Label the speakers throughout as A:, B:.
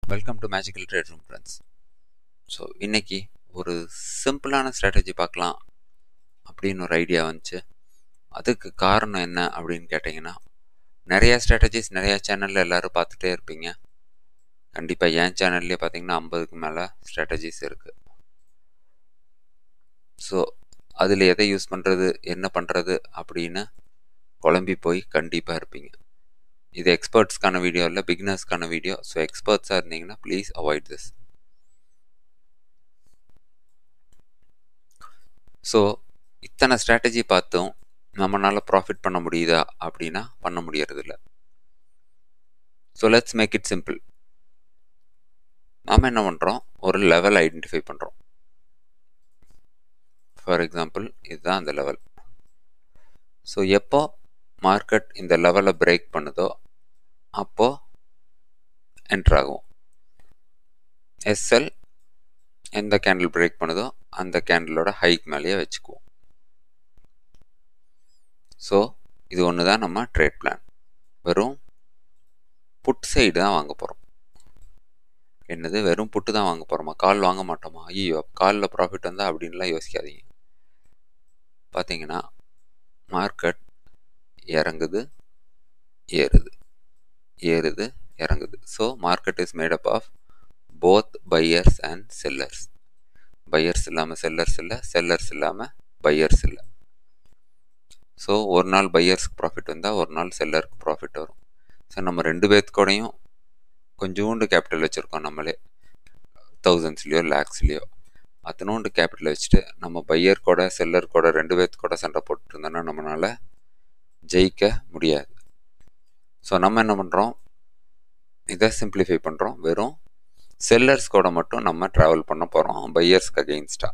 A: welcome to magical trade room friends so இன்னைக்கு ஒரு சிம்பிளான ஸ்ட்ராட்டஜி பார்க்கலாம் அப்படின்னு ஒரு ஐடியா வந்துச்சு அதுக்கு காரணம் என்ன அப்படின்னு கேட்டிங்கன்னா நிறையா ஸ்ட்ராட்டஜிஸ் நிறையா சேனலில் எல்லோரும் பார்த்துட்டே இருப்பீங்க கண்டிப்பாக என் சேனல்லே பார்த்தீங்கன்னா ஐம்பதுக்கு மேலே ஸ்ட்ராட்டஜிஸ் இருக்குது ஸோ அதில் எதை யூஸ் பண்ணுறது என்ன பண்ணுறது அப்படின்னு குழம்பி போய் கண்டிப்பாக இருப்பீங்க இது எக்ஸ்பர்ட்ஸ்க்கான வீடியோ இல்லை பிகினர்ஸ்க்கான வீடியோ ஸோ எக்ஸ்பர்ட்ஸாக இருந்தீங்கன்னா ப்ளீஸ் அவாய்ட் திஸ் ஸோ இத்தனை ஸ்ட்ராட்டஜி பார்த்தும் நம்மளால் ப்ராஃபிட் பண்ண முடியுதா அப்படின்னா பண்ண முடியறதில்ல so let's make it simple நாம் என்ன பண்ணுறோம் ஒரு லெவல் ஐடென்டிஃபை பண்ணுறோம் ஃபார் எக்ஸாம்பிள் இதுதான் அந்த லெவல் ஸோ எப்போ மார்க்கெட் இந்த லெவலை பிரேக் பண்ணுதோ அப்போ என்ட்ரு ஆகும் எஸ்எல் எந்த கேண்டில் பிரேக் பண்ணுதோ அந்த கேண்டிலோட ஹைக் மேலேயே வச்சுக்குவோம் ஸோ இது ஒன்று தான் நம்ம ட்ரேட் பிளான் வெறும் புட் சைடு தான் வாங்க போகிறோம் என்னது வெறும் புட்டு தான் வாங்க போகிறோமா கால் வாங்க மாட்டோமா ஐயோ காலில் ப்ராஃபிட் வந்தால் அப்படின்லாம் யோசிக்காதீங்க பார்த்தீங்கன்னா மார்க்கெட் இறங்குது ஏறுது ஏறுது இறங்குது so market is made up of both buyers and sellers buyers இல்லாமல் செல்லர்ஸ் இல்லை செல்லர்ஸ் இல்லாமல் பையர்ஸ் இல்லை ஸோ ஒரு நாள் பையர்ஸ்க்கு ப்ராஃபிட் வந்தால் ஒரு நாள் செல்லருக்கு ப்ராஃபிட் வரும் ஸோ நம்ம ரெண்டு பேர்த்துக்கூடையும் கொஞ்சோண்டு கேபிட்டல் வச்சுருக்கோம் நம்மளே தௌசண்ட்ஸ்லேயோ லேக்ஸ்லேயோ அத்தனோண்டு கேபிட்டல் வச்சுட்டு நம்ம பையர் கூட செல்லர் கூட ரெண்டு பேர்த்து கூட சண்டை போட்டு இருந்தோன்னா நம்மளால் ஜெயிக்க முடியாது ஸோ நம்ம என்ன பண்ணுறோம் இதை சிம்பிளிஃபை பண்ணுறோம் வெறும் செல்லர்ஸ் கூட மட்டும் நம்ம ட்ராவல் பண்ண போகிறோம் பையர்ஸ்க்கு அகெயின்ஸ்டாக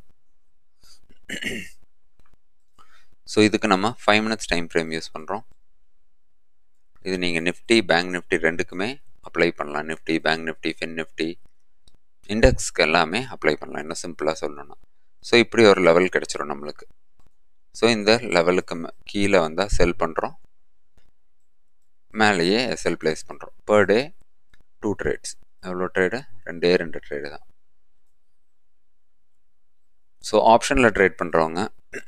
A: ஸோ இதுக்கு நம்ம five minutes time frame use பண்ணுறோம் இது நீங்கள் நிஃப்டி பேங்க் நிஃப்டி ரெண்டுக்குமே அப்ளை பண்ணலாம் nifty bank nifty fin nifty இண்டெக்ஸ்க்கு எல்லாமே அப்ளை பண்ணலாம் இன்னும் சிம்பிளாக சொல்லணும்னா ஸோ இப்படி ஒரு லெவல் கிடச்சிரும் நம்மளுக்கு ஸோ இந்த லெவலுக்கு கீழே வந்தால் செல் பண்ணுறோம் மேலேயே எஸ்எல் பிளேஸ் பண்ணுறோம் பர் டே டூ ட்ரேட்ஸ் எவ்வளோ ட்ரேடு ரெண்டே ரெண்டு ட்ரேடு தான் ஸோ ஆப்ஷனில் ட்ரேட் பண்ணுறவங்க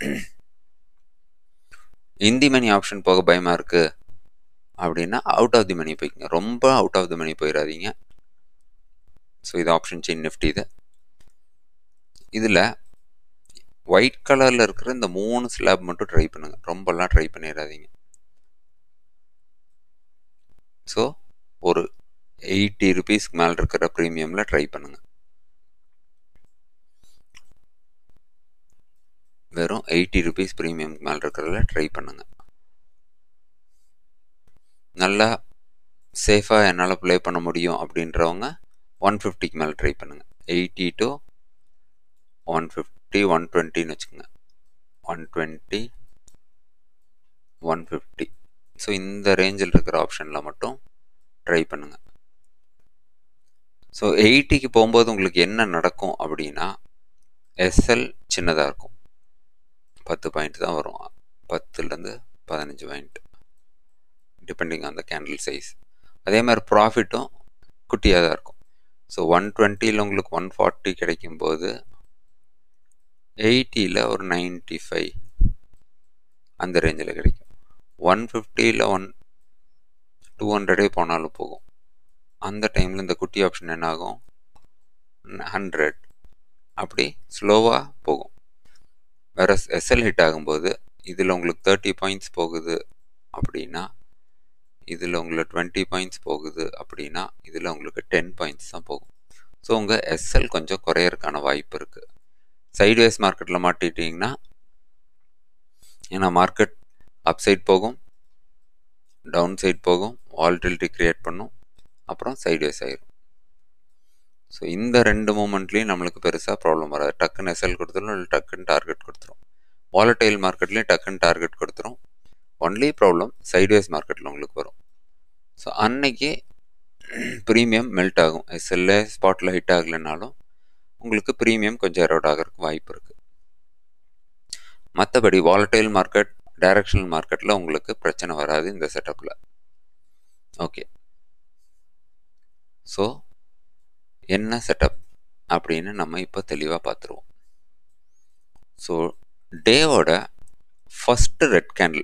A: இந்தி மணி ஆப்ஷன் போக பயமாக இருக்குது அப்படின்னா அவுட் ஆஃப் தி மணி போய்க்குங்க ரொம்ப அவுட் ஆஃப் தி மணி போயிடாதீங்க ஸோ இது ஆப்ஷன் செயின் நிஃப்டி இது இதில் ஒயிட் கலரில் இருக்கிற இந்த மூணு ஸ்லாப் மட்டும் ட்ரை பண்ணுங்கள் ரொம்பலாம் ட்ரை பண்ணிடாதீங்க ஸோ ஒரு எயிட்டி ருபீஸ்க்கு மேலே இருக்கிற ப்ரீமியமில் ட்ரை பண்ணுங்கள் வெறும் எயிட்டி ருபீஸ் ப்ரீமியம்க்கு மேலே இருக்கிறதுல ட்ரை பண்ணுங்கள் நல்லா சேஃபாக என்னால் ப்ளே பண்ண முடியும் அப்படின்றவங்க ஒன் ஃபிஃப்டிக்கு மேலே ட்ரை பண்ணுங்கள் eighty to one fifty one டுவெண்ட்டின்னு வச்சுக்கோங்க one twenty one fifty so இந்த ரேஞ்சில் இருக்கிற ஆப்ஷனில் மட்டும் ட்ரை பண்ணுங்கள் ஸோ எயிட்டிக்கு போகும்போது உங்களுக்கு என்ன நடக்கும் அப்படின்னா எஸ்எல் சின்னதாக இருக்கும் பத்து பாயிண்ட் தான் வரும் பத்துலேருந்து பதினஞ்சு point depending on the candle size அதே மாதிரி ப்ராஃபிட்டும் குட்டியாக தான் இருக்கும் ஸோ ஒன் டுவெண்ட்டியில் உங்களுக்கு ஒன் ஃபார்ட்டி கிடைக்கும்போது எயிட்டியில் ஒரு நைன்ட்டி ஃபைவ் அந்த ரேஞ்சில் கிடைக்கும் ஒன் ஃபிஃப்டியில் ஒன் டூ ஹண்ட்ரடே போனாலும் போகும் அந்த டைமில் இந்த குட்டி ஆப்ஷன் என்ன ஆகும் ஹண்ட்ரட் அப்படி ஸ்லோவாக போகும் வேற எஸ்எல் ஹிட் ஆகும்போது இதில் உங்களுக்கு தேர்ட்டி பாயிண்ட்ஸ் போகுது அப்படின்னா இதில் உங்களுக்கு டுவெண்ட்டி பாயிண்ட்ஸ் போகுது அப்படின்னா இதில் உங்களுக்கு டென் பாயிண்ட்ஸ் தான் போகும் ஸோ உங்கள் எஸ்எல் கொஞ்சம் குறையறதுக்கான வாய்ப்பு இருக்குது சைட்வேஸ் மார்க்கெட்டில் மாட்டிட்டிங்கன்னா ஏன்னா மார்க்கெட் அப் சைட் போகும் டவுன் சைட் போகும் வால்டிலிட்டி க்ரியேட் பண்ணும் அப்புறம் சைட்வேஸ் ஆயிரும் ஸோ இந்த ரெண்டு மூமெண்ட்லேயும் நம்மளுக்கு பெருசாக ப்ராப்ளம் வராது டக்குன்னு எஸ்எல் கொடுத்துரும் இல்லை டக்குன்னு டார்கெட் கொடுத்துரும் வாலட்டைல் மார்க்கெட்லேயும் டக்குன்னு டார்கெட் கொடுத்துரும் ஒன்லி ப்ராப்ளம் சைட்வேஸ் மார்க்கெட்டில் உங்களுக்கு வரும் ஸோ அன்னைக்கு ப்ரீமியம் மெல்ட் ஆகும் எஸ்எல்ல ஸ்பாட்டில் ஹிட் ஆகலைனாலும் உங்களுக்கு ப்ரீமியம் கொஞ்சம் எரோட் ஆகிறதுக்கு வாய்ப்பு இருக்குது மற்றபடி வாலட்டைல் மார்க்கெட் டைரக்ஷனல் மார்க்கெட்டில் உங்களுக்கு பிரச்சனை வராது இந்த செட்டப்பில் ஓகே ஸோ என்ன செட்டப் அப்படின்னு நம்ம இப்போ தெளிவாக பார்த்துருவோம் ஸோ டேவோட ஃபஸ்ட்டு ரெட் கேண்டில்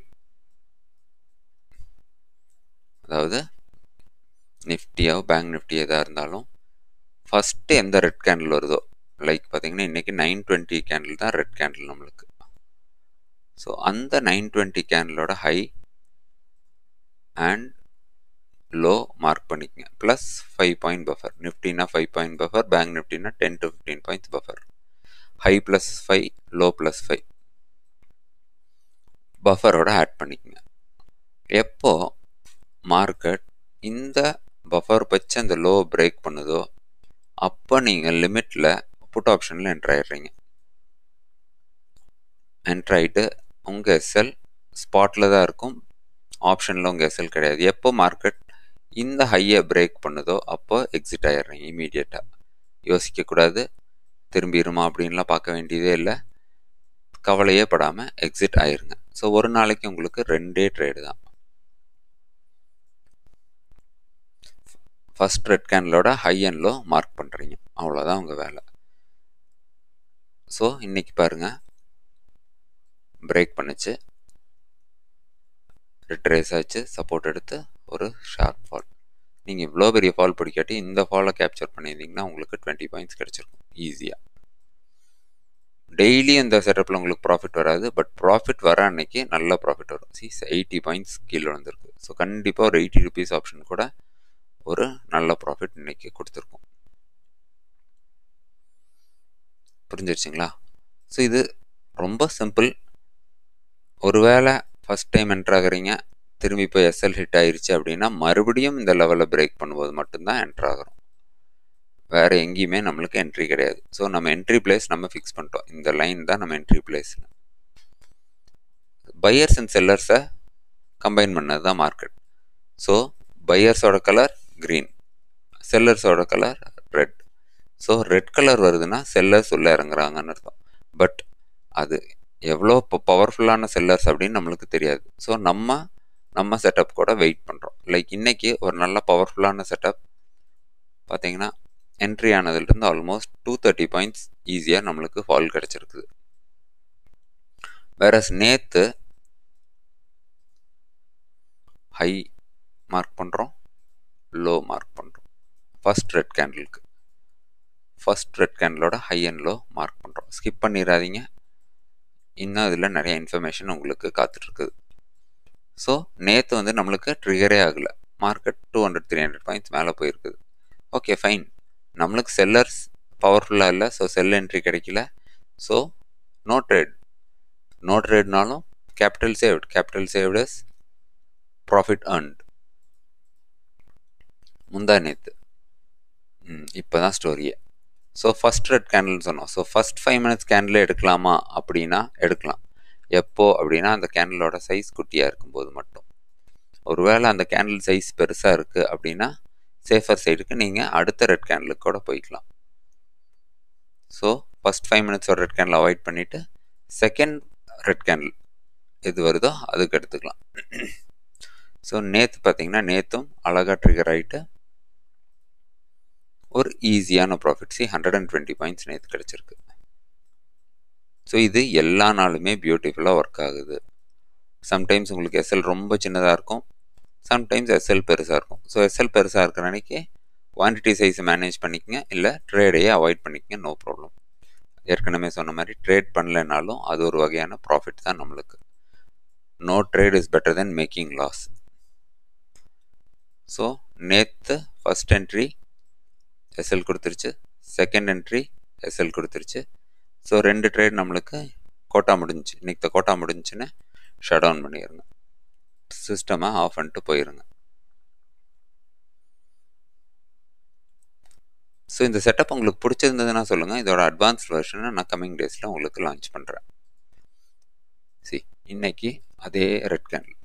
A: அதாவது நிஃப்டியோ பேங்க் நிஃப்டி எதாக இருந்தாலும் ஃபஸ்ட்டு எந்த ரெட் கேண்டில் வருதோ லைக் பார்த்தீங்கன்னா இன்றைக்கி நைன் டுவெண்ட்டி கேண்டில் தான் ரெட் கேண்டில் நம்மளுக்கு ஸோ அந்த நைன் டுவெண்ட்டி கேண்டிலோட ஹை அண்ட் லோ மார்க் பண்ணிக்கங்க ப்ளஸ் ஃபைவ் பாயிண்ட் பஃபர் நிஃப்டினா ஃபைவ் பாயிண்ட் பஃபர் பேங்க் நிஃப்டினா ten to fifteen points buffer high plus five low plus five பஃபரோட add பண்ணிக்கங்க எப்போ மார்க்கெட் இந்த பஃபர் வச்சு அந்த லோ பிரேக் பண்ணுதோ அப்போ நீங்கள் லிமிட்டில் புட் ஆப்ஷனில் என்ட்ரு ஆயிடுறீங்க என்ட்ரு ஆகிட்டு உங்கள் எஸ்எல் ஸ்பாட்டில் தான் இருக்கும் ஆப்ஷனில் உங்கள் எஸ்எல் கிடையாது எப்போ மார்க்கெட் இந்த ஹையை பிரேக் பண்ணுதோ அப்போ எக்ஸிட் ஆயிடுறீங்க இமீடியட்டாக யோசிக்கக்கூடாது திரும்பிடுமா அப்படின்லாம் பார்க்க வேண்டியதே இல்லை கவலையே படாமல் எக்ஸிட் ஆயிருங்க ஸோ ஒரு நாளைக்கு உங்களுக்கு ரெண்டே ட்ரேடு தான் ஃபஸ்ட் ரெட் கேண்டலோட ஹை அண்ட் லோ மார்க் பண்ணுறீங்க அவ்வளோதான் உங்கள் வேலை ஸோ இன்றைக்கி பாருங்கள் பிரேக் பண்ணுச்சு ரிட்ரேஸ் ஆச்சு சப்போர்ட் எடுத்து ஒரு ஷார்ப் ஃபால் நீங்கள் இவ்வளோ பெரிய ஃபால் பிடிக்காட்டி இந்த ஃபாலை கேப்சர் பண்ணியிருந்தீங்கன்னா உங்களுக்கு டுவெண்ட்டி பாயிண்ட்ஸ் கிடச்சிருக்கும் ஈஸியாக டெய்லி இந்த செட்டப்பில் உங்களுக்கு ப்ராஃபிட் வராது பட் ப்ராஃபிட் வர அன்னைக்கு நல்ல ப்ராஃபிட் வரும் சி எயிட்டி பாயிண்ட்ஸ் கீழே வந்திருக்கு ஸோ கண்டிப்பாக ஒரு எயிட்டி ருபீஸ் ஆப்ஷன் கூட ஒரு நல்ல ப்ராஃபிட் இன்னைக்கு கொடுத்துருக்கோம் புரிஞ்சிருச்சிங்களா ஸோ இது ரொம்ப சிம்பிள் ஒருவேளை ஃபஸ்ட் டைம் என்ட்ரு ஆகுறீங்க திரும்பி இப்போ எஸ்எல் ஹிட் ஆயிருச்சு அப்படின்னா மறுபடியும் இந்த லெவலில் பிரேக் பண்ணும்போது மட்டும்தான் என்ட்ரு ஆகிறோம் வேறு எங்கேயுமே நம்மளுக்கு என்ட்ரி கிடையாது ஸோ நம்ம என்ட்ரி பிளேஸ் நம்ம ஃபிக்ஸ் பண்ணிட்டோம் இந்த லைன் தான் நம்ம என்ட்ரி பிளேஸ்னு பையர்ஸ் அண்ட் செல்லர்ஸை கம்பைன் பண்ணது தான் மார்க்கெட் ஸோ பையர்ஸோட கலர் க்ரீன் செல்லர்ஸோட colour red so red colour வருதுன்னா செல்லர்ஸ் உள்ளே இறங்குறாங்கன்னு அர்த்தம் பட் அது எவ்வளோ இப்போ பவர்ஃபுல்லான செல்லர்ஸ் அப்படின்னு நம்மளுக்கு தெரியாது ஸோ நம்ம நம்ம செட்டப் கூட வெயிட் பண்ணுறோம் லைக் இன்றைக்கி ஒரு நல்ல பவர்ஃபுல்லான செட்டப் பார்த்தீங்கன்னா என்ட்ரி ஆனதுலேருந்து ஆல்மோஸ்ட் டூ தேர்ட்டி பாயிண்ட்ஸ் ஈஸியாக நம்மளுக்கு ஃபால் கிடச்சிருக்குது வேற நேற்று ஹை மார்க் பண்ணுறோம் லோ மார்க் பண்ணுறோம் ஃபஸ்ட் ரெட் கேண்டிலுக்கு ஃபஸ்ட் ரெட் கேண்டிலோட ஹை அண்ட் லோ மார்க் பண்ணுறோம் ஸ்கிப் பண்ணிடாதீங்க இன்னும் அதில் நிறைய இன்ஃபர்மேஷன் உங்களுக்கு காத்துட்ருக்குது ஸோ நேற்று வந்து நம்மளுக்கு ட்ரிகரே ஆகலை market two hundred three hundred points மேலே போயிருக்குது ஓகே ஃபைன் நம்மளுக்கு செல்லர்ஸ் பவர்ஃபுல்லாக இல்லை ஸோ செல் என்ட்ரி கிடைக்கல ஸோ நோ ட்ரேட் நோ ட்ரேட்னாலும் capital saved capital saved is profit earned முந்தா நேற்று இப்போ தான் ஸ்டோரியே ஸோ ஃபஸ்ட் ரெட் கேண்டில்னு சொன்னோம் so first five minutes candle எடுக்கலாமா அப்படின்னா எடுக்கலாம் எப்போ அப்படின்னா அந்த கேண்டிலோட சைஸ் குட்டியாக இருக்கும்போது மட்டும் ஒருவேளை அந்த கேண்டில் சைஸ் பெருசாக இருக்குது அப்படின்னா சேஃபர் சைடுக்கு நீங்கள் அடுத்த ரெட் கேண்டலுக்கு கூட போய்க்கலாம் ஸோ ஃபஸ்ட் ஃபைவ் மினிட்ஸ் ஒரு ரெட் கேண்டில் அவாய்ட் பண்ணிவிட்டு செகண்ட் ரெட் கேண்டில் எது வருதோ அதுக்கு எடுத்துக்கலாம் ஸோ நேற்று பார்த்தீங்கன்னா நேற்றும் அழகாக ட்ரிகர் ஆகிட்டு ஒரு ஈஸியான ப்ராஃபிட் சி ஹண்ட்ரட் அண்ட் டுவெண்ட்டி பாயிண்ட்ஸ் நேற்று கிடச்சிருக்கு ஸோ இது எல்லா நாளுமே பியூட்டிஃபுல்லாக ஒர்க் ஆகுது சம்டைம்ஸ் உங்களுக்கு எஸ்எல் ரொம்ப சின்னதாக இருக்கும் சம்டைம்ஸ் எஸ்எல் பெருசாக இருக்கும் ஸோ எஸ்எல் பெருசாக இருக்கிற அன்றைக்கி குவான்டிட்டி சைஸை மேனேஜ் பண்ணிக்கங்க இல்லை ட்ரேடையே அவாய்ட் பண்ணிக்கங்க நோ ப்ராப்ளம் ஏற்கனவே சொன்ன மாதிரி ட்ரேட் பண்ணலைனாலும் அது ஒரு வகையான ப்ராஃபிட் தான் நம்மளுக்கு no trade is better than making loss so நேற்று ஃபஸ்ட் என்ட்ரி எஸ்எல் கொடுத்துருச்சு செகண்ட் என்ட்ரி எஸ்எல் கொடுத்துருச்சு ஸோ ரெண்டு ட்ரேட் நம்மளுக்கு கோட்டா முடிஞ்சிச்சு இன்னைக்கு கோட்டா முடிஞ்சுன்னு ஷட் டவுன் பண்ணிடுங்க சிஸ்டமை ஆஃப் பண்ணிட்டு போயிருங்க ஸோ இந்த செட்டப் உங்களுக்கு பிடிச்சிருந்ததுன்னா சொல்லுங்கள் இதோட அட்வான்ஸ் வெர்ஷனை நான் கம்மிங் டேஸில் உங்களுக்கு லான்ச் பண்ணுறேன் சி இன்னைக்கு அதே ரெட் கேண்டில்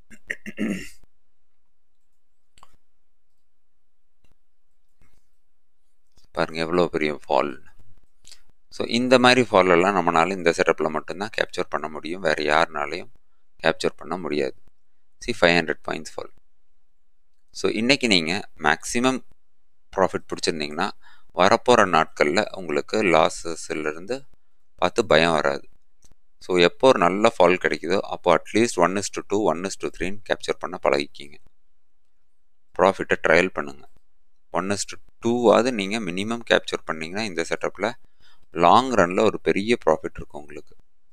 A: பாருங்கள் எவ்வளோ பெரிய ஃபால் ஸோ இந்த மாதிரி ஃபாலெல்லாம் நம்மளால இந்த செட்டப்பில் மட்டும்தான் கேப்சர் பண்ண முடியும் வேறு யாருனாலையும் கேப்சர் பண்ண முடியாது சி five hundred points fall so இன்றைக்கி நீங்கள் மேக்ஸிமம் ப்ராஃபிட் பிடிச்சிருந்தீங்கன்னா வரப்போகிற நாட்களில் உங்களுக்கு லாஸஸ்லேருந்து பார்த்து பயம் வராது ஸோ எப்போ ஒரு நல்ல ஃபால் கிடைக்குதோ அப்போ at least one is to two one is to த்ரீன்னு கேப்சர் பண்ண பழகிக்கிங்க ப்ராஃபிட்டை ட்ரையல் பண்ணுங்கள் ஒன் இஸ் டு டூவாவது நீங்கள் மினிமம் கேப்சர் பண்ணிங்கன்னா இந்த செட்டப்பில் லாங் ரனில் ஒரு பெரிய ப்ராஃபிட் இருக்கும் உங்களுக்கு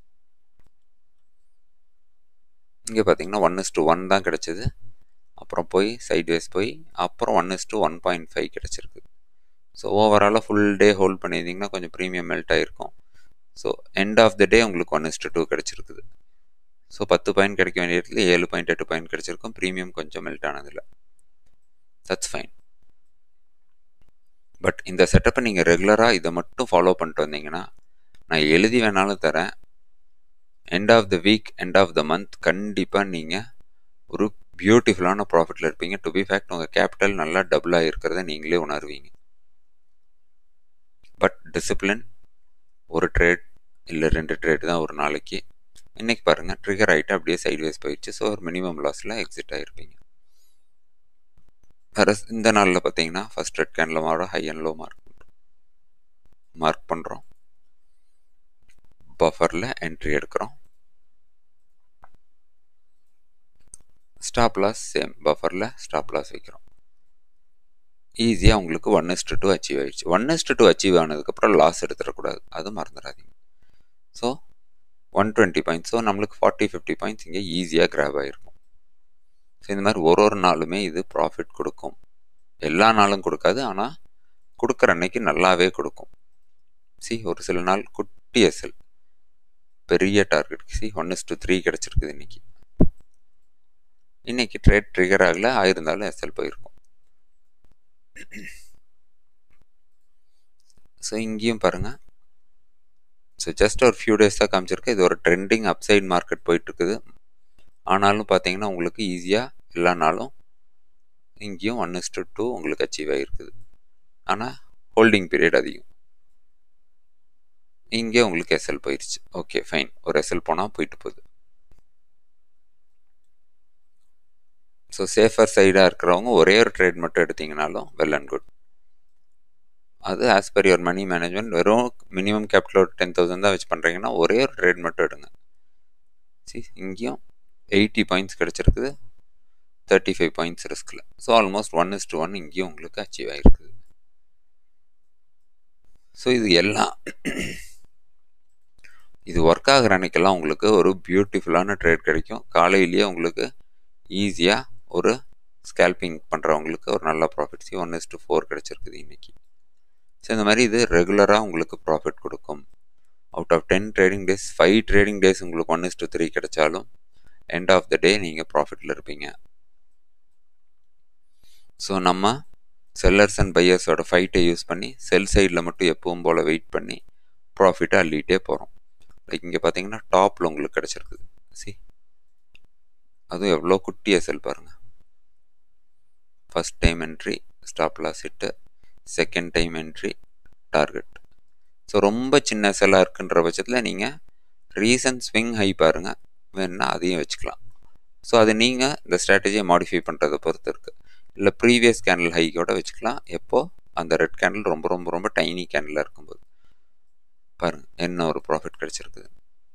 A: இங்கே பார்த்தீங்கன்னா ஒன் இஸ் டு ஒன் தான் கிடச்சிது அப்புறம் போய் சைட்வேஸ் போய் அப்புறம் one is to one point five கிடச்சிருக்கு ஸோ ஓவராலாக ஃபுல் டே ஹோல்ட் பண்ணியிருந்தீங்கன்னா கொஞ்சம் ப்ரீமியம் மெல்ட் ஆகிருக்கும் so end of the day உங்களுக்கு ஒன் இஸ்ட்டு டூ கிடச்சிருக்குது ஸோ பத்து பாயிண்ட் கிடைக்க வேண்டிய இடத்துல ஏழு பாயிண்ட் எட்டு பாயிண்ட் கிடச்சிருக்கும் ப்ரீமியம் கொஞ்சம் மெல்ட் ஆனதில்ல தட்ஸ் ஃபைன் பட் இந்த செட்டப்பை நீங்கள் ரெகுலராக இதை மட்டும் ஃபாலோ பண்ணிட்டு வந்தீங்கன்னா நான் எழுதி வேணாலும் தரேன் end of the week end of the month கண்டிப்பாக நீங்கள் ஒரு பியூட்டிஃபுல்லான ப்ராஃபிட்டில் இருப்பீங்க டு பி ஃபேக்ட் உங்கள் கேபிட்டல் நல்லா டபுளாக இருக்கிறத நீங்களே உணர்வீங்க பட் டிசிப்ளின் ஒரு ட்ரேட் இல்லை ரெண்டு ட்ரேட் தான் ஒரு நாளைக்கு இன்றைக்கி பாருங்கள் ட்ரிகர் ஆகிட்டு அப்படியே சைட்வேஸ் போயிடுச்சு ஸோ ஒரு மினிமம் லாஸில் எக்ஸிட் ஆகிருப்பீங்க வேறு இந்த நாளில் பார்த்தீங்கன்னா ஃபஸ்ட் ரெட் கேனில் மாற ஹை அண்ட் லோ மார்க் பண்ணுறோம் மார்க் பண்ணுறோம் பஃபரில் என்ட்ரி எடுக்கிறோம் ஸ்டாப் லாஸ் சேம் பஃபரில் ஸ்டாப் லாஸ் வைக்கிறோம் ஈஸியாக உங்களுக்கு ஒன் இஸ்டு டூ அச்சீவ் ஆகிடுச்சு ஒன் இஸ்டு டூ அச்சீவ் ஆனதுக்கப்புறம் லாஸ் எடுத்துடக்கூடாது அது மறந்துடாதீங்க so one twenty points so நம்மளுக்கு ஃபார்ட்டி ஃபிஃப்டி பாயிண்ட்ஸ் இங்கே ஈஸியாக கிராப் ஆகிருக்கும் ஸோ இந்த மாதிரி ஒரு ஒரு நாளுமே இது ப்ராஃபிட் கொடுக்கும் எல்லா நாளும் கொடுக்காது ஆனால் கொடுக்குற அன்னைக்கு நல்லாவே கொடுக்கும் சி ஒரு சில நாள் குட்டி எஸ்எல் பெரிய target see one is to three கிடச்சிருக்குது இன்னைக்கு இன்னைக்கு ட்ரேட் ட்ரிகர் ஆகல ஆயிருந்தாலும் எஸ்எல் போயிருக்கும் ஸோ இங்கேயும் பாருங்கள் ஸோ ஜஸ்ட் ஒரு ஃபியூ டேஸ் தான் காமிச்சிருக்கு இது ஒரு ட்ரெண்டிங் அப்சைட் மார்க்கெட் போயிட்டுருக்குது ஆனாலும் பார்த்தீங்கன்னா உங்களுக்கு ஈஸியாக எல்லா நாளும் இங்கேயும் ஒன் இஸ்டு டூ உங்களுக்கு அச்சீவ் ஆகிருக்குது ஆனால் ஹோல்டிங் பீரியட் அதிகம் இங்கே உங்களுக்கு எஸ்எல் போயிடுச்சு ஓகே ஃபைன் ஒரு எஸ்எல் போனால் போயிட்டு போகுது ஸோ சேஃபர் சைடாக இருக்கிறவங்க ஒரே ஒரு ட்ரேட் மட்டும் எடுத்தீங்கனாலும் வெல் அண்ட் குட் அது as per your money management வெறும் மினிமம் கேபிட்டல் ஒரு டென் தௌசண்ட் தான் வச்சு பண்ணுறீங்கன்னா ஒரே ஒரு ட்ரேட் மட்டும் எடுங்க சி இங்கேயும் எயிட்டி பாயிண்ட்ஸ் கிடச்சிருக்குது தேர்ட்டி ஃபைவ் பாயிண்ட்ஸ் ரிஸ்கில் so almost one is to one இங்கேயும் உங்களுக்கு அச்சீவ் ஆகிருக்குது ஸோ இது எல்லாம் இது ஒர்க் ஆகிற அன்னைக்கெல்லாம் உங்களுக்கு ஒரு பியூட்டிஃபுல்லான ட்ரேட் கிடைக்கும் காலையிலேயே உங்களுக்கு ஈஸியாக ஒரு ஸ்கேல்பிங் பண்ணுறவங்களுக்கு ஒரு நல்ல profit see one is to four கிடச்சிருக்குது இன்றைக்கி ஸோ இந்த மாதிரி இது ரெகுலராக உங்களுக்கு ப்ராஃபிட் கொடுக்கும் out of ten trading days five trading days உங்களுக்கு ஒன் இஸ் டு த்ரீ கிடைச்சாலும் எண்ட் ஆஃப் த டே நீங்கள் ப்ராஃபிட்டில் இருப்பீங்க ஸோ நம்ம செல்லர்ஸ் அண்ட் பையர்ஸோட ஃபைட்டை யூஸ் பண்ணி செல் சைடில் மட்டும் எப்பவும் போல் வெயிட் பண்ணி ப்ராஃபிட்டை அள்ளிகிட்டே போகிறோம் லைக் இங்கே பார்த்தீங்கன்னா டாப்பில் உங்களுக்கு கிடச்சிருக்குது சி அதுவும் எவ்வளோ குட்டியாக செல் பாருங்கள் first time entry stop loss hit second time entry target so ரொம்ப சின்ன செல்லாக இருக்குன்ற பட்சத்தில் நீங்கள் ரீசன் ஸ்விங் ஹை பாருங்கள் வேணுன்னா அதையும் வச்சுக்கலாம் ஸோ அது நீங்கள் இந்த ஸ்ட்ராட்டஜியை மாடிஃபை பண்ணுறதை பொறுத்து இருக்குது இல்லை ப்ரீவியஸ் கேண்டில் ஹை கூட வச்சுக்கலாம் எப்போது அந்த ரெட் கேண்டில் ரொம்ப ரொம்ப ரொம்ப டைனி கேண்டிலாக இருக்கும்போது பாருங்கள் என்ன ஒரு ப்ராஃபிட் கிடச்சிருக்குது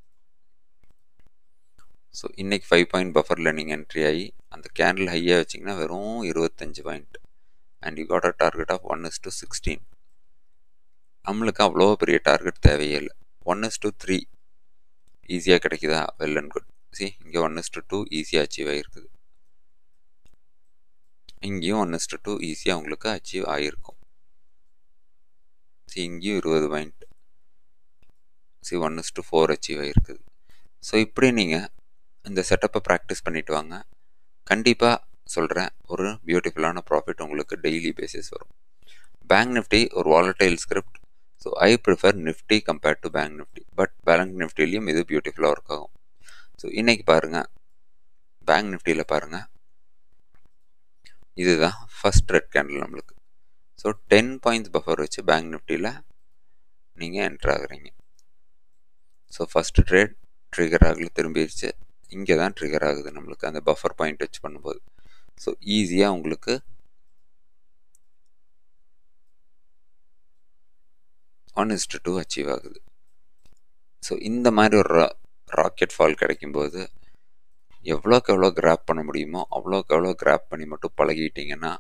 A: ஸோ இன்றைக்கி ஃபைவ் பாயிண்ட் பஃபரில் நீங்கள் என்ட்ரி ஆகி அந்த கேண்டில் ஹையாக வச்சிங்கன்னா வெறும் இருபத்தஞ்சு point and you got a target of one is to sixteen நம்மளுக்கு அவ்வளோ பெரிய டார்கெட் தேவையே இல்லை ஒன் இஸ் டு த்ரீ ஈஸியாக கிடைக்குதா வெல் அண்ட் குட் சி இங்கே ஒன் இஸ் டு டூ ஈஸியாக அச்சீவ் ஆகிருக்குது இங்கேயும் ஒன் இஸ் டு டூ ஈஸியாக உங்களுக்கு அச்சீவ் ஆகிருக்கும் சி இங்கேயும் இருபது point see one is to four achieve ஆகிருக்குது ஸோ இப்படி நீங்கள் இந்த செட்டப்பை ப்ராக்டிஸ் பண்ணிட்டு வாங்க கண்டிப்பாக சொல்கிறேன் ஒரு பியூட்டிஃபுல்லான ப்ராஃபிட் உங்களுக்கு டெய்லி பேசிஸ் வரும் பேங்க் நிஃப்டி ஒரு volatile script so I prefer Nifty compared to bank Nifty but bank நிஃப்டிலையும் இது பியூட்டிஃபுல்லாக ஒர்க் ஆகும் ஸோ இன்றைக்கி பாருங்கள் பேங்க் நிஃப்டியில் பாருங்கள் இதுதான் ஃபஸ்ட் ரெட் கேண்டில் நம்மளுக்கு ஸோ டென் பாயிண்ட்ஸ் பஃபர் வச்சு பேங்க் நிஃப்டியில் நீங்கள் என்ட்ரு ஆகுறீங்க ஸோ ஃபஸ்ட்டு ட்ரேட் ட்ரிகர் ஆகல திரும்பிடுச்சு இங்கே தான் ட்ரிகர் ஆகுது நம்மளுக்கு அந்த பஃபர் பாயிண்ட் வச்சு பண்ணும்போது ஸோ ஈஸியாக உங்களுக்கு ஒன் இஸ்டு டூ அச்சீவ் ஆகுது ஸோ இந்த மாதிரி ஒரு ராக்கெட் ஃபால் கிடைக்கும்போது எவ்வளோக்கு எவ்வளோ கிராப் பண்ண முடியுமோ அவ்வளோக்கு எவ்வளோ கிராப் பண்ணி மட்டும் பழகிட்டீங்கன்னா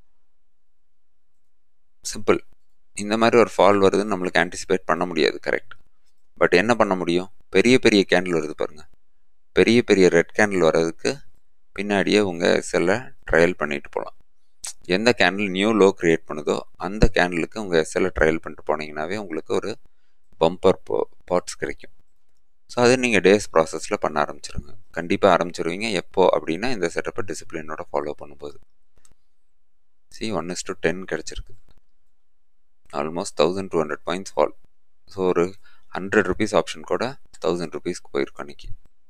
A: சிம்பிள் இந்த மாதிரி ஒரு ஃபால் வருதுன்னு நம்மளுக்கு ஆன்டிசிபேட் பண்ண முடியாது கரெக்ட் பட் என்ன பண்ண முடியும் பெரிய பெரிய கேண்டில் வருது பாருங்கள் பெரிய பெரிய ரெட் கேண்டில் வர்றதுக்கு பின்னாடியே உங்கள் எஸ்எல்லை ட்ரையல் பண்ணிட்டு போகலாம் எந்த கேண்டில் நியூ லோ க்ரியேட் பண்ணுதோ அந்த கேண்டிலுக்கு உங்கள் எஸ்எல்லை ட்ரையல் பண்ணிட்டு போனீங்கன்னாவே உங்களுக்கு ஒரு பம்பர் போ பாட்ஸ் கிடைக்கும் ஸோ அது நீங்கள் டேஸ் ப்ராசஸில் பண்ண ஆரம்பிச்சிருங்க கண்டிப்பாக ஆரம்பிச்சிருவீங்க எப்போ அப்படின்னா இந்த செட்டப்பை டிசிப்ளினோட ஃபாலோ பண்ணும்போது see one is to ten கிடச்சிருக்கு almost thousand two hundred points fall so ஒரு ஹண்ட்ரட் ருபீஸ் ஆப்ஷன் கூட தௌசண்ட் ருபீஸ்க்கு போயிருக்கும் அன்றைக்கி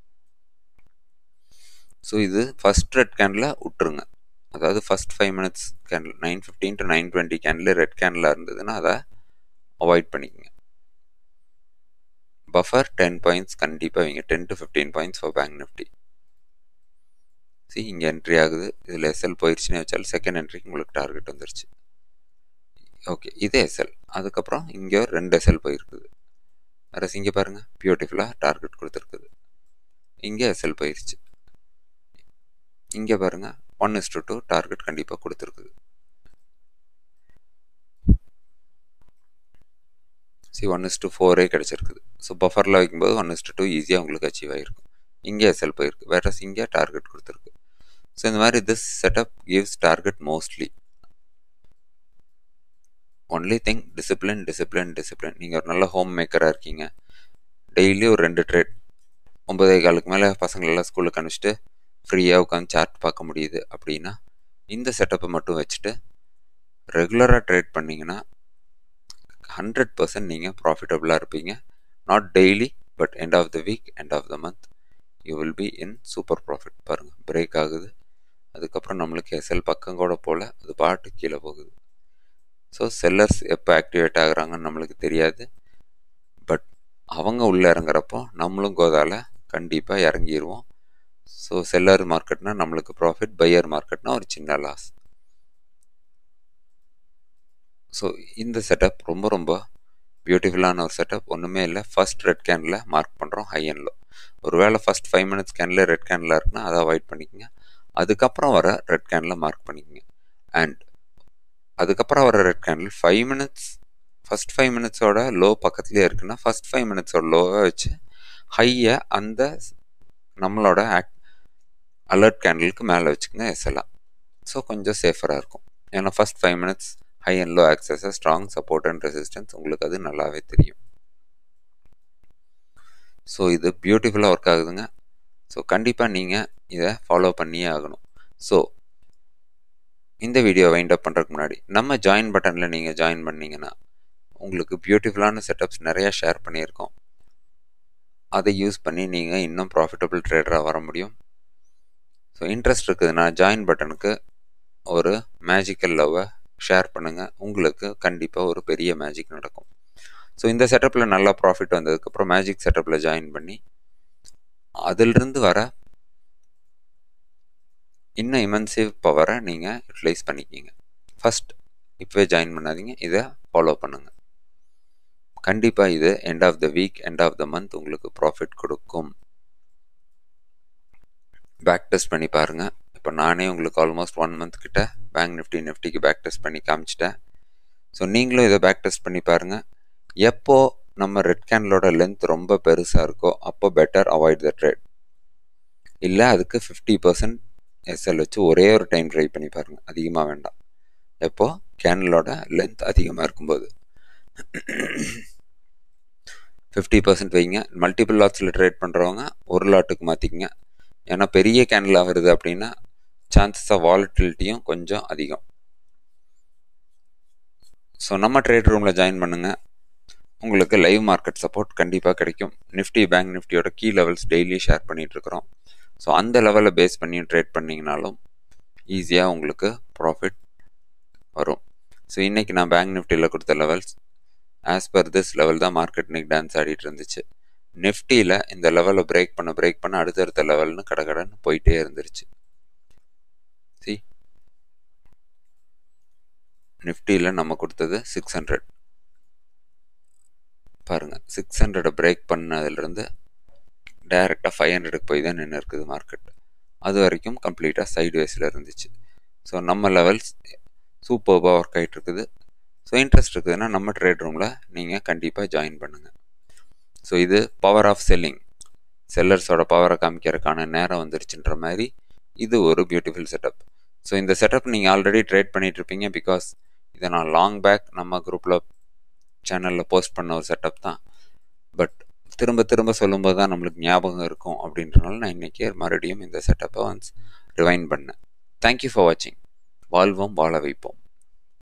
A: ஸோ இது ஃபஸ்ட் ரெட் கேண்டில் விட்டுருங்க அதாவது first five minutes candle nine fifteen to nine twenty candle red candle இருந்ததுன்னா அதை அவாய்ட் பண்ணிக்கோங்க பஃபர் டென் பாயிண்ட்ஸ் கண்டிப்பாக வைங்க ten to fifteen points for bank Nifty see இங்கே என்ட்ரி ஆகுது இதில் எஸ்எல் போயிடுச்சுன்னு வச்சாலும் செகண்ட் என்ட்ரிக்கு உங்களுக்கு டார்கெட் வந்துருச்சு ஓகே இது எஸ்எல் அதுக்கப்புறம் இங்கே ஒரு ரெண்டு எஸ்எல் போயிருக்குது வேறு இங்கே பாருங்கள் பியூட்டிஃபுல்லாக டார்கெட் கொடுத்துருக்குது இங்கே எஸ்எல் போயிடுச்சு இங்கே பாருங்கள் one is to two target கண்டிப்பாக கொடுத்துருக்குது சி ஒன் இஸ் டு ஃபோரே கிடச்சிருக்குது ஸோ பஃபரில் வைக்கும்போது ஒன் இஸ் டு டூ ஈஸியாக உங்களுக்கு அச்சீவ் ஆகிருக்கும் இங்கே எஸ்எல் போயிருக்கு வேற இங்கே டார்கெட் கொடுத்துருக்கு ஸோ இந்த மாதிரி this setup gives target mostly only thing discipline discipline discipline நீங்கள் ஒரு நல்ல ஹோம் மேக்கராக இருக்கீங்க டெய்லி ஒரு ரெண்டு ட்ரேட் ஒன்பதே காலுக்கு மேலே பசங்களெல்லாம் ஸ்கூலுக்கு அனுப்பிச்சிட்டு ஃப்ரீயாக உட்காந்து சார்ட் பார்க்க முடியுது அப்படின்னா இந்த செட்டப்பை மட்டும் வச்சுட்டு ரெகுலராக ட்ரேட் பண்ணிங்கன்னா ஹண்ட்ரட் பர்சன்ட் நீங்கள் ப்ராஃபிட்டபுளாக இருப்பீங்க not daily but end of the week end of the month you will be in super profit பாருங்கள் பிரேக் ஆகுது அதுக்கப்புறம் நம்மளுக்கு எஸ்எல் பக்கம் கூட போல் அது பாட்டு கீழே போகுது ஸோ செல்லர்ஸ் எப்போ ஆக்டிவேட் ஆகுறாங்கன்னு நம்மளுக்கு தெரியாது பட் அவங்க உள்ளே இறங்குறப்போ நம்மளும் கோதால கண்டிப்பாக இறங்கிடுவோம் ஸோ செல்லர் மார்க்கெட்னா நம்மளுக்கு ப்ராஃபிட் பையர் மார்க்கெட்னா ஒரு சின்ன லாஸ் ஸோ இந்த செட்டப் ரொம்ப ரொம்ப பியூட்டிஃபுல்லான ஒரு செட்டப் ஒன்றுமே இல்லை ஃபஸ்ட் ரெட் கேனில் மார்க் பண்ணுறோம் ஹை அண்ட் லோ ஒருவேளை ஃபஸ்ட் ஃபைவ் மினிட்ஸ் கேனில் ரெட் கேனில் இருக்குன்னா அதை அவாய்ட் பண்ணிக்கோங்க அதுக்கப்புறம் வர ரெட் கேனில் மார்க் பண்ணிக்கோங்க அண்ட் அதுக்கப்புறம் வர red candle five minutes first five மினிட்ஸோட லோ பக்கத்துலேயே இருக்குன்னா ஃபஸ்ட் ஃபைவ் மினிட்ஸோட லோவை வச்சு ஹையை அந்த நம்மளோட ஆக்ட் அலர்ட் கேண்டிலுக்கு மேலே வச்சுக்கோங்க எஸ்எல்லாம் ஸோ கொஞ்சம் சேஃபராக இருக்கும் ஏன்னா first five minutes high and low ஆக்சஸை ஸ்ட்ராங் சப்போர்ட் அண்ட் ரெசிஸ்டன்ஸ் உங்களுக்கு அது நல்லாவே தெரியும் ஸோ இது பியூட்டிஃபுல்லாக ஒர்க் ஆகுதுங்க ஸோ கண்டிப்பாக நீங்கள் இதை ஃபாலோ பண்ணியே ஆகணும் ஸோ இந்த வீடியோ வைண்ட் அப் பண்ணுறதுக்கு முன்னாடி நம்ம ஜாயின் பட்டனில் நீங்கள் ஜாயின் பண்ணீங்கன்னா உங்களுக்கு பியூட்டிஃபுல்லான செட்டப்ஸ் நிறையா ஷேர் பண்ணியிருக்கோம் அதை யூஸ் பண்ணி நீங்கள் இன்னும் ப்ராஃபிட்டபிள் ட்ரேடராக வர முடியும் ஸோ இன்ட்ரெஸ்ட் இருக்குதுன்னா ஜாயின் பட்டனுக்கு ஒரு மேஜிக்கல் லவ்வை ஷேர் பண்ணுங்கள் உங்களுக்கு கண்டிப்பாக ஒரு பெரிய மேஜிக் நடக்கும் ஸோ இந்த செட்டப்பில் நல்லா ப்ராஃபிட் வந்ததுக்கப்புறம் மேஜிக் செட்டப்பில் ஜாயின் பண்ணி அதிலிருந்து வர இன்னும் இமன்சிவ் பவரை நீங்கள் யூட்டிலைஸ் பண்ணிக்கிங்க ஃபஸ்ட் இப்போவே ஜாயின் பண்ணாதீங்க இதை ஃபாலோ பண்ணுங்கள் கண்டிப்பாக இது end of the week end of the month உங்களுக்கு ப்ராஃபிட் கொடுக்கும் பேக் டெஸ்ட் பண்ணி பாருங்கள் இப்போ நானே உங்களுக்கு ஆல்மோஸ்ட் ஒன் மந்த் கிட்ட பேங்க் நிஃப்டி நிஃப்டிக்கு பேக் டெஸ்ட் பண்ணி காமிச்சிட்டேன் ஸோ நீங்களும் இதை பேக் டெஸ்ட் பண்ணி பாருங்கள் எப்போ நம்ம ரெட் கேண்டலோட லென்த் ரொம்ப பெருசாக இருக்கோ அப்போ பெட்டர் அவாய்ட் த ட்ரேட் இல்லை அதுக்கு ஃபிஃப்டி பர்சன்ட் எஸ்எல் வச்சு ஒரே ஒரு டைம் ட்ரை பண்ணி பாருங்கள் அதிகமாக வேண்டாம் எப்போ கேண்டலோட லென்த் அதிகமாக இருக்கும்போது ஃபிஃப்டி பர்சன்ட் வைங்க மல்டிபிள் லாட்ஸில் ட்ரேட் பண்ணுறவங்க ஒரு லாட்டுக்கு மாற்றிக்கங்க ஏன்னா பெரிய கேண்டில் வருது அப்படின்னா சான்சஸ் ஆஃப் வாலிட்டிலிட்டியும் கொஞ்சம் அதிகம் ஸோ நம்ம ட்ரேட் ரூமில் ஜாயின் பண்ணுங்கள் உங்களுக்கு லைவ் மார்க்கெட் சப்போர்ட் கண்டிப்பாக கிடைக்கும் நிஃப்டி பேங்க் நிஃப்டியோட கீ லெவல்ஸ் டெய்லி ஷேர் பண்ணிகிட்ருக்குறோம் ஸோ அந்த லெவலில் பேஸ் பண்ணி ட்ரேட் பண்ணிங்கனாலும் ஈஸியாக உங்களுக்கு ப்ராஃபிட் வரும் ஸோ இன்றைக்கி நான் பேங்க் நிஃப்டியில் கொடுத்த levels as per this level தான் மார்க்கெட் இன்னைக்கு டான்ஸ் ஆடிட்டு இருந்துச்சு நிஃப்டியில் இந்த லெவலை பிரேக் பண்ண பிரேக் பண்ண அடுத்தடுத்த லெவல்னு கடகடன்னு போயிட்டே இருந்துருச்சு சி நிஃப்டியில் நம்ம கொடுத்தது சிக்ஸ் ஹண்ட்ரட் பாருங்கள் சிக்ஸ் ஹண்ட்ரடை பிரேக் பண்ணதுலேருந்து டைரெக்டாக ஃபைவ் ஹண்ட்ரடுக்கு போய் தான் நின்று இருக்குது மார்க்கெட் அது வரைக்கும் கம்ப்ளீட்டாக சைடு வேஸில் இருந்துச்சு ஸோ நம்ம லெவல்ஸ் சூப்பர்பாக ஒர்க் ஆகிட்டு இருக்குது ஸோ இன்ட்ரெஸ்ட் இருக்குதுன்னா நம்ம ட்ரேட் ரூமில் நீங்கள் கண்டிப்பாக ஜாயின் பண்ணுங்கள் ஸோ இது பவர் ஆஃப் செல்லிங் செல்லர்ஸோட பவரை காமிக்கிறதுக்கான நேரம் வந்துருச்சுன்ற மாதிரி இது ஒரு பியூட்டிஃபுல் செட்டப் ஸோ இந்த செட்டப் நீங்கள் ஆல்ரெடி ட்ரேட் பண்ணிட்டு இருப்பீங்க பிகாஸ் இதை நான் லாங் பேக் நம்ம குரூப்பில் சேனலில் போஸ்ட் பண்ண ஒரு செட்டப் தான் பட் திரும்ப திரும்ப சொல்லும்போது தான் நம்மளுக்கு ஞாபகம் இருக்கும் அப்படின்றனால நான் இன்றைக்கி மறுபடியும் இந்த செட்டப்பை ஒன்ஸ் ரிவைன் பண்ணேன் தேங்க்யூ ஃபார் வாட்சிங் வாழ்வோம் வாழ வைப்போம்